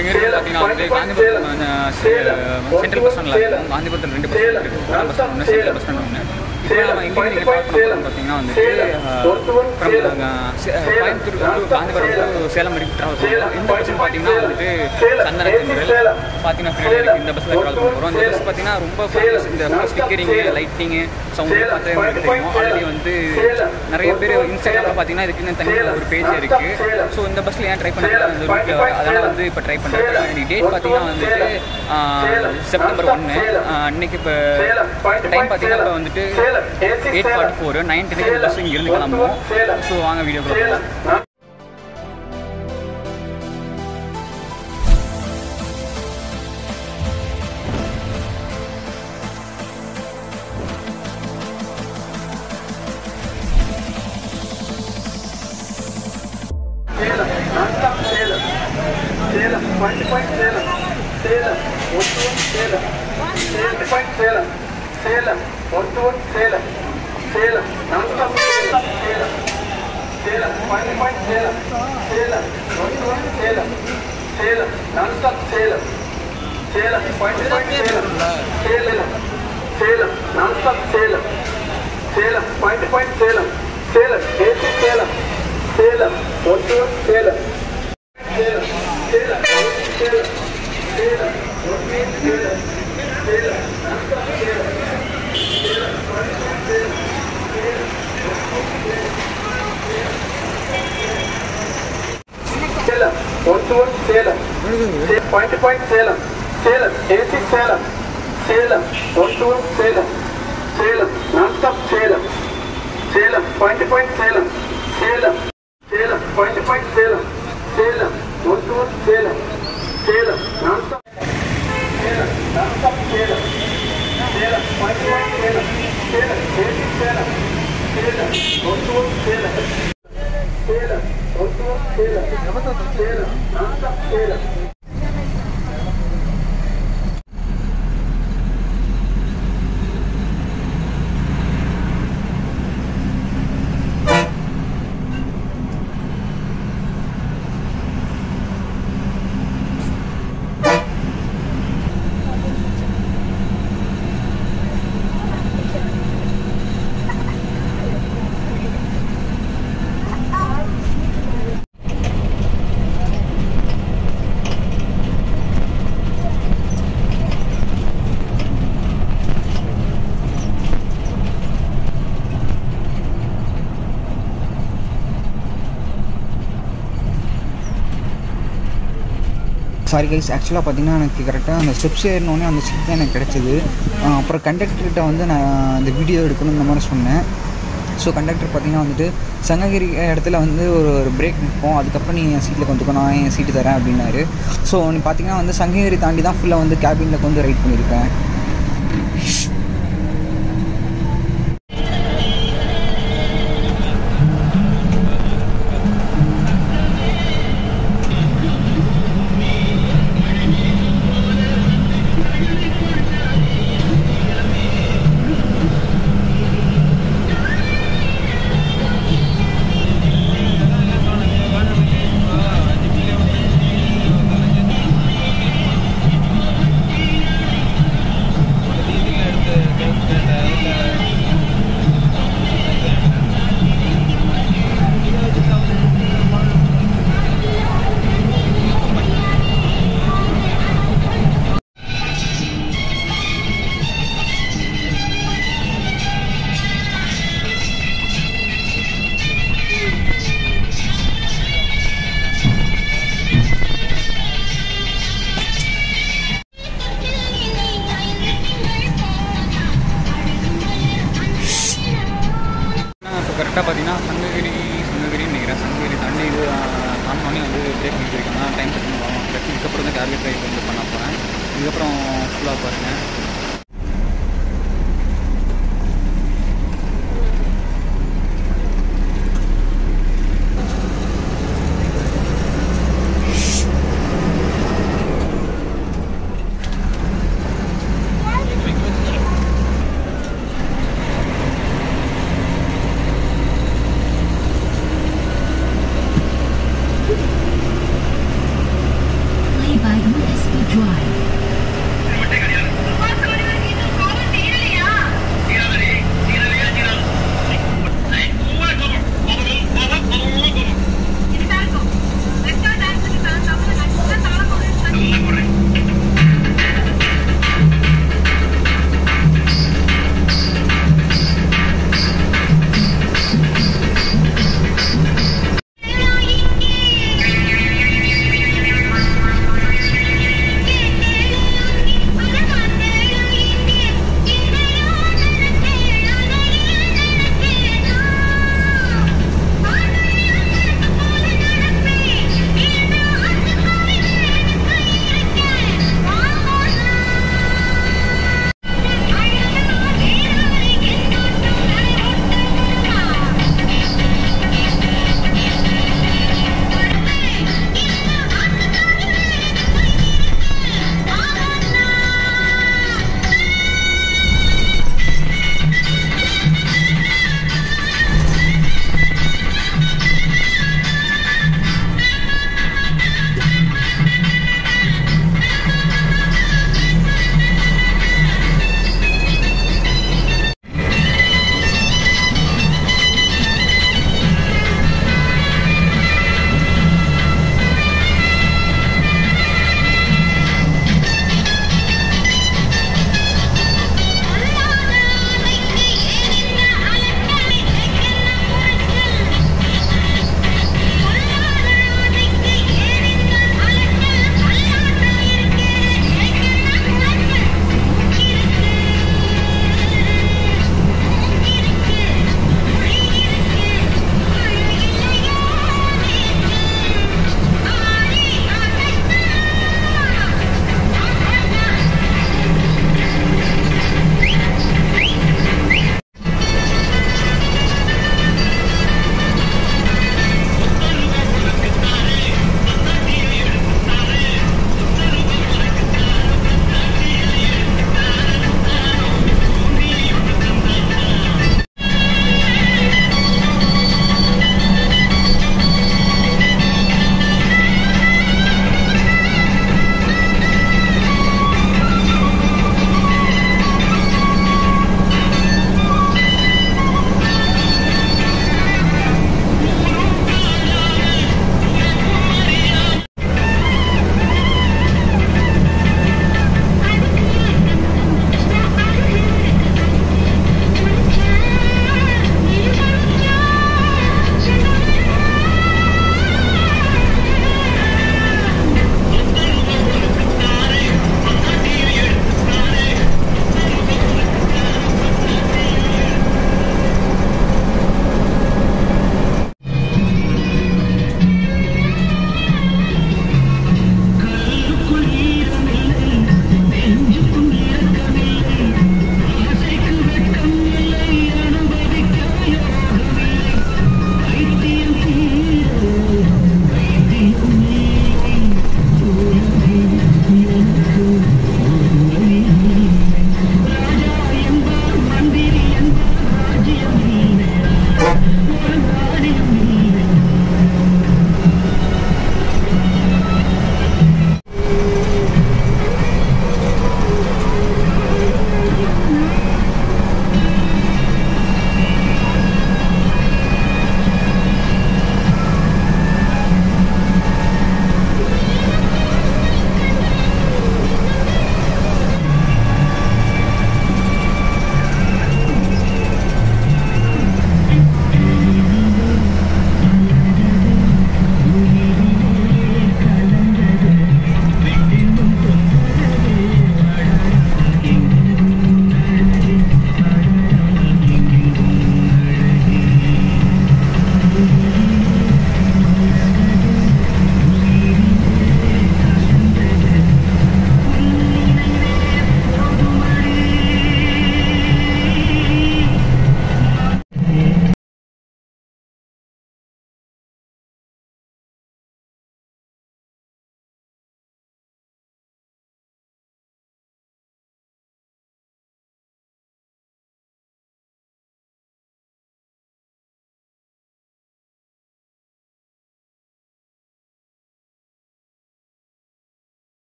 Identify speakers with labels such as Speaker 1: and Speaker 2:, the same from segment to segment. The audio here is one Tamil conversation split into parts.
Speaker 1: இங்கே இருக்கு பார்த்தீங்கன்னா வந்து காந்திபுரம் அஹ், செ- சென்ட்ரல் பஸ் ஸ்டாண்டில் இருக்கும் காந்திபுரத்தில் ரெண்டு பஸ் ஸ்டாண்ட் இருக்குது பஸ் ஸ்டாண்ட் ஒன்று சென்ட்ரல் பஸ் ஸ்டாண்ட் ஒன்று இப்போ நம்ம இங்கே நீங்கள் பார்க்க போகிறோம் பார்த்தீங்கன்னா வந்துட்டு அஹ், from, அஹ், செ- அஹ், கோயம்புத்தூர் to காந்திபுரம் to சேலம் வரைக்கும் ட்ராவல் பண்ணுறோம் இந்த பஸ் பார்த்தீங்கன்னா வந்துட்டு சந்தன தென்றல் பார்த்தீங்கன்னா பின்னாடி இருக்கு. இந்த பஸ்ஸில் ட்ராவல் பண்ண போகிறோம் இந்த பஸ் பார்த்தீங்கன்னா ரொம்ப ஃபேமஸ் இந்த ஸ்டிக்கரிங்கு லைட்டிங்கு சவுண்டு பார்த்தா உங்களுக்கு தெரியும் ஆல்ரெடி வந்து நிறைய பேர் இன்ஸ்டாகிராமில் பார்த்தீங்கன்னா இதுக்குன்னு தனியாக ஒரு பேஜ் இருக்குது ஸோ இந்த பஸ்ஸில் ஏன் ட்ரை பண்ணலாம் அந்த ரூட்டில் வர அதனால் வந்து இப்போ ட்ரை பண்ணுறேன் இன்னைக்கு டேட் பார்த்தீங்கன்னா வந்துட்டு ஆஹ், செப்டம்பர் ஒன்று அன்னைக்கு இப்போ டைம் பார்த்தீங்கன்னா இப்போ வந்துட்டு எயிட் ஃபார்ட்டி ஃபோர் நைன் டென்னுக்கு இந்த பஸ் இங்கே இருந்து கிளம்புவோம் ஸோ வாங்க வீடியோ போகலாம்
Speaker 2: சேலம் நான்காம் சேலம் சேலம் பாயிண்ட் பாயிண்ட் சேலம் சேலம் ஒன்று ஒன் சேலம் சேலம் பாயிண்ட் சேலம் சேலம் ஒன்று ஒன் சேலம் சேலம் நான்காம் சேலம் சேலம் சேலம் பாயிண்ட் பாயிண்ட் சேலம் சேலம் ஒன்று ஒன் சேலம் சேலம் நான்காம் சேலம் சேலம் பாயிண்ட் பாயிண்ட் சேலம் சேலம் சேலம் நான்காம் Salem Salem point point Salem Salem AC Salem Salem ஒன்று ஒன் சேலம் சேலம் சேலம் சேலம் சேலம் ஒன்று ஒன் சேலம் சேலம் நான்காம் சேலம் சேலம் பாயிண்ட் பாயிண்ட் சேலம் சேலம் ஒன்று one Salem point point Salem Salem AC Salem Salem ஒன்று one Salem Salem nonstop Salem Salem point point Salem Salem Salem point point Salem Salem ஒன்று one Salem Salem nonstop Salem nonstop Salem Salem point point Salem Salem AC Salem Salem ஒன்று ஒன் சேலம் சேலம் ஒன்று one Salem Salem nonstop Salem
Speaker 3: sorry guys ஆக்சுவலாக பார்த்தீங்கன்னா எனக்கு கரெக்டாக அந்த ஸ்டெப்ஸ் ஏறினோடனே அந்த சீட் தான் எனக்கு கிடச்சிது அப்புறம் கண்டக்டர்கிட்ட வந்து நான் இந்த வீடியோ எடுக்கணும் இந்த மாதிரி சொன்னேன் ஸோ கண்டக்டர் பார்த்தீங்கன்னா வந்துட்டு சங்ககிரி இடத்துல வந்து ஒரு ஒரு பிரேக் நிற்போம் அதுக்கப்புறம் நீ என் சீட்டில் கொஞ்சம் நான் என் சீட்டு தரேன் அப்படின்னாரு ஸோ நீ பார்த்தீங்கன்னா வந்து சங்ககிரி தாண்டி தான் ஃபுல்லாக வந்து கேபினில் வந்து ரைட் பண்ணியிருக்கேன்
Speaker 1: இப்போ கரெக்டாக பார்த்தீங்கன்னா சங்ககிரி சங்ககிரின்னு நினைக்கிறேன் சங்ககிரி தண்ணி இது தாண்டோடனே வந்து பிரேக் பண்ணிருக்கேன் நான் டைம் செட் பண்ணுவோம் இதுக்கப்புறம் தான் டார்கெட் ரைட் வந்து பண்ண போகிறேன் இதுக்கப்புறம் ஃபுல்லாக பாருங்கள்
Speaker 4: Play by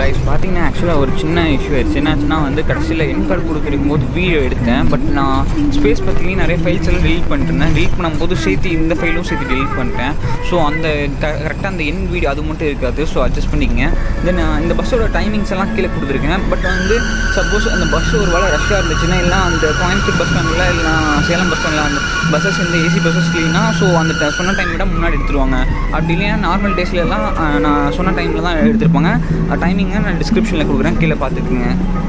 Speaker 1: கைஸ் பார்த்தீங்கன்னா ஆக்சுவலாக ஒரு சின்ன இஷ்யூ ஆயிடுச்சு என்னாச்சுன்னா வந்து கடைசியில் என் கார்டு கொடுத்துருக்கும் போது வீடியோ எடுத்தேன் பட் நான் ஸ்பேஸ் பார்த்தீங்கன்னா நிறைய ஃபைல்ஸ் எல்லாம் delete பண்ணிட்டேன் delete பண்ணும்போது சேர்த்து இந்த ஃபைலும் சேர்த்து delete பண்ணிட்டேன் ஸோ அந்த கரெக்டாக அந்த என் வீடியோ அது மட்டும் இருக்காது ஸோ அட்ஜஸ்ட் பண்ணிக்கங்க தென் இந்த பஸ்ஸோட டைமிங்ஸ் எல்லாம் கீழே கொடுத்துருக்கேன் பட் வந்து சப்போஸ் அந்த பஸ் ஒரு வேளை ரஷ்ஷாக இருந்துச்சுன்னா இல்லை அந்த கோயம்புத்தூர் பஸ் ஸ்டாண்டில் இல்லை சேலம் பஸ் ஸ்டாண்டில் அந்த பஸ்ஸஸ் இந்த ஏசி பஸ்ஸஸ் இல்லைன்னா ஸோ அந்த ட- சொன்ன டைம் விட முன்னாடி எடுத்துருவாங்க அப்படி இல்லைன்னா நார்மல் டேஸ்லலாம் நான் சொன்ன டைமில் தான் எடுத்திருப்பாங்க டைமிங்கை நான் டிஸ்கிரிப்ஷனில் கொடுக்குறேன் கீழே பார்த்துக்குங்க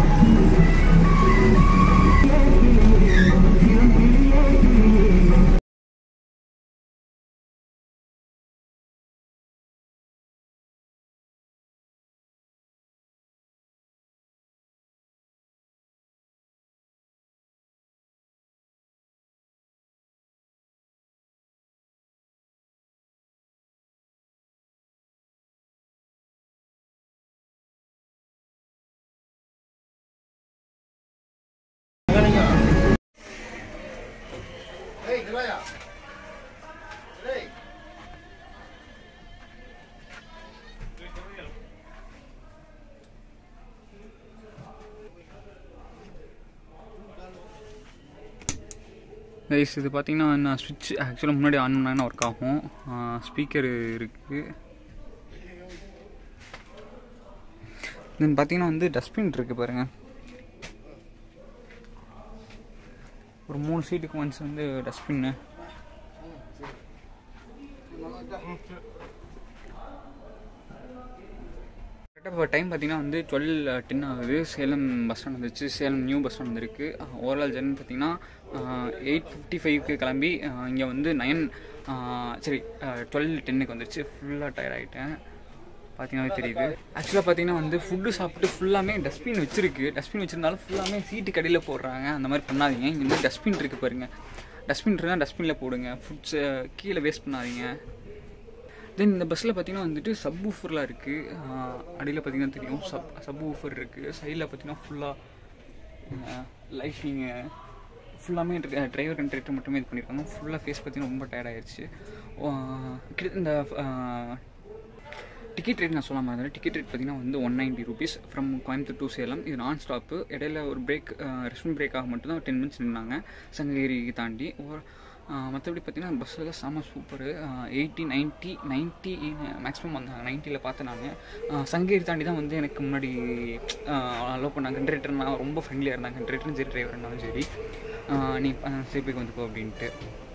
Speaker 1: கைஸ் இது பார்த்தீங்கன்னா நான் ஸ்விட்ச் ஆக்சுவலாக முன்னாடி ஆன் பண்ணாங்கன்னா ஒர்க் ஆகும் ஸ்பீக்கர் இருக்குது தென் பார்த்தீங்கன்னா வந்து டஸ்ட்பின் இருக்குது பாருங்கள் ஒரு மூணு சீட்டுக்கு ஒன்ஸ் வந்து டஸ்ட்பின்னு கரெக்டாக இப்போ டைம் பார்த்தீங்கன்னா வந்து டுவெல் டென் ஆகுது சேலம் பஸ் ஸ்டாண்ட் வந்துருச்சு சேலம் நியூ பஸ் ஸ்டாண்ட் வந்திருக்கு ஓவரால் ஜெர்னி பார்த்தீங்கன்னா எயிட் ஃபிஃப்டி ஃபைவ்க்கு கிளம்பி இங்கே வந்து நைன் சரி டுவெல் டென்னுக்கு வந்துருச்சு ஃபுல்லாக டயர்ட் ஆகிட்டேன் பார்த்தீங்கன்னாவே தெரியுது ஆக்சுவலாக பார்த்தீங்கன்னா வந்து ஃபுட்டு சாப்பிட்டு ஃபுல்லாமே டஸ்ட்பின் வச்சிருக்கு டஸ்ட்பின் வச்சிருந்தாலும் ஃபுல்லாமே சீட்டு கடையில் போடுறாங்க அந்த மாதிரி பண்ணாதீங்க இங்கே வந்து டஸ்ட்பின் இருக்குது பாருங்க டஸ்ட்பின் இருந்தால் டஸ்ட்பினில் போடுங்க ஃபுட்ஸை கீழே வேஸ்ட் பண்ணாதீங்க தென் இந்த பஸ்ஸில் பார்த்தீங்கன்னா வந்துட்டு சப் ஊஃபர்லாம் இருக்குது அடியில் பார்த்தீங்கன்னா தெரியும் சப் சப் ஊஃபர் இருக்குது சைடில் பார்த்தீங்கன்னா ஃபுல்லாக லைட்டிங்கு ஃபுல்லாமே டிரைவர் கண்ட்ரேக்டர் மட்டுமே இது பண்ணியிருக்காங்க ஃபுல்லாக ஃபேஸ் பார்த்தீங்கன்னா ரொம்ப டயர்ட் ஆயிடுச்சு கிட்ட இந்த டிக்கெட் ரேட் நான் சொல்லாமல் இருந்தேன் டிக்கெட் ரேட் பார்த்தீங்கன்னா வந்து one ninety rupees from Coimbatore to Salem இது நான் ஸ்டாப்பு இடையில ஒரு பிரேக் ரெஸ்ட் பிரேக்காக மட்டும்தான் டென் மினிட்ஸ் நின்னாங்க சங்ககிரிக்கு தாண்டி ஒரு மற்றபடி பார்த்தீங்கன்னா பஸ்ஸில் செம்ம super eighty ninety ninety maximum வந்தாங்க நைன்ட்டியில் பார்த்தேன் நான் சங்ககிரி தாண்டி தான் வந்து எனக்கு முன்னாடி அலோவ் பண்ணாங்க கண்ட்ரேட்டர்னா ரொம்ப ஃப்ரெண்ட்லியாக இருந்தாங்க கண்ட்ரேட்டரும் சரி டிரைவர் இருந்தாலும் சரி நீ சேஃபிக்கு வந்துக்கோ அப்படின்ட்டு